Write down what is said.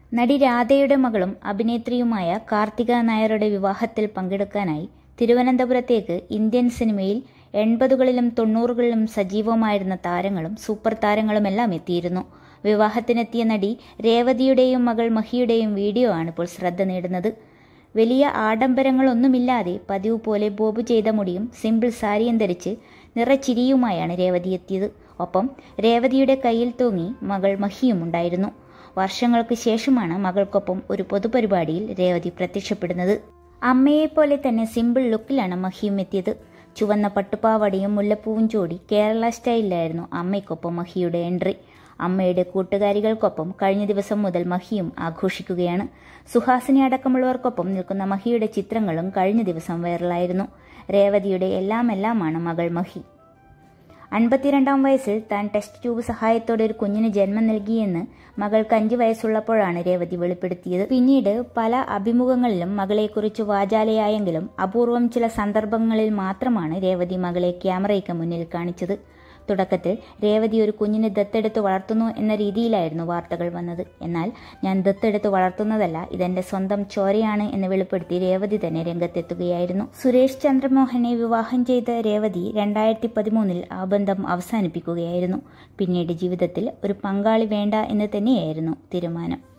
നടി രാധയുടെ മകളും അഭിനേത്രിയുമായ കാർത്തിക നായരുടെ വിവാഹത്തിൽ പങ്കെടുക്കാനായി തിരുവനന്തപുരത്തേക്ക് ഇന്ത്യൻ സിനിമയിൽ എൺപതുകളിലും തൊണ്ണൂറുകളിലും സജീവമായിരുന്ന താരങ്ങളും സൂപ്പർ താരങ്ങളുമെല്ലാം എത്തിയിരുന്നു വിവാഹത്തിനെത്തിയ നടി രേവതിയുടെയും മകൾ മഹിയുടെയും വീഡിയോ ആണ് ഇപ്പോൾ ശ്രദ്ധ നേടുന്നത് വലിയ ആഡംബരങ്ങളൊന്നുമില്ലാതെ പതിവ് പോലെ ബോബ് ചെയ്ത മുടിയും സിമ്പിൾ സാരിയും ധരിച്ച് നിറച്ചിരിയുമായാണ് രേവതി എത്തിയത് ഒപ്പം രേവതിയുടെ കയ്യിൽ തൂങ്ങി മകൾ മഹിയും ഉണ്ടായിരുന്നു വർഷങ്ങൾക്ക് ശേഷമാണ് മകൾക്കൊപ്പം ഒരു പൊതുപരിപാടിയിൽ രേവതി പ്രത്യക്ഷപ്പെടുന്നത് അമ്മയെപ്പോലെ തന്നെ സിമ്പിൾ ലുക്കിലാണ് മഹിയും എത്തിയത് ചുവന്ന പട്ടുപാവടയും മുല്ലപ്പൂവും ചോടി കേരള സ്റ്റൈലിലായിരുന്നു അമ്മയ്ക്കൊപ്പം മഹിയുടെ എൻട്രി അമ്മയുടെ കൂട്ടുകാരികൾക്കൊപ്പം കഴിഞ്ഞ ദിവസം മുതൽ മഹിയും ആഘോഷിക്കുകയാണ് സുഹാസിനി അടക്കമുള്ളവർക്കൊപ്പം നിൽക്കുന്ന മഹിയുടെ ചിത്രങ്ങളും കഴിഞ്ഞ ദിവസം വൈറലായിരുന്നു രേവതിയുടെ എല്ലാം എല്ലാമാണ് മകൾ മഹി അൻപത്തിരണ്ടാം വയസ്സിൽ താൻ ടെസ്റ്റ് ട്യൂബ് സഹായത്തോടെ ഒരു കുഞ്ഞിന് ജന്മം നൽകിയെന്ന് മകൾക്ക് അഞ്ചു വയസ്സുള്ളപ്പോഴാണ് രേവതി വെളിപ്പെടുത്തിയത് പിന്നീട് പല അഭിമുഖങ്ങളിലും മകളെക്കുറിച്ച് വാചാലയായെങ്കിലും അപൂർവം ചില സന്ദർഭങ്ങളിൽ മാത്രമാണ് രേവതി മകളെ ക്യാമറയ്ക്ക് മുന്നിൽ കാണിച്ചത് തുടക്കത്തിൽ രേവതി ഒരു കുഞ്ഞിനെ ദത്തെടുത്ത് വളർത്തുന്നു എന്ന രീതിയിലായിരുന്നു വാർത്തകൾ വന്നത് എന്നാൽ ഞാൻ ദത്തെടുത്ത് വളർത്തുന്നതല്ല ഇതെന്റെ സ്വന്തം ചോരയാണ് എന്ന് വെളിപ്പെടുത്തി രേവതി തന്നെ രംഗത്തെത്തുകയായിരുന്നു സുരേഷ് ചന്ദ്രമോഹനെ വിവാഹം ചെയ്ത രേവതി രണ്ടായിരത്തി പതിമൂന്നിൽ ആ ബന്ധം അവസാനിപ്പിക്കുകയായിരുന്നു പിന്നീട് ജീവിതത്തിൽ ഒരു പങ്കാളി വേണ്ട എന്ന് തന്നെയായിരുന്നു തീരുമാനം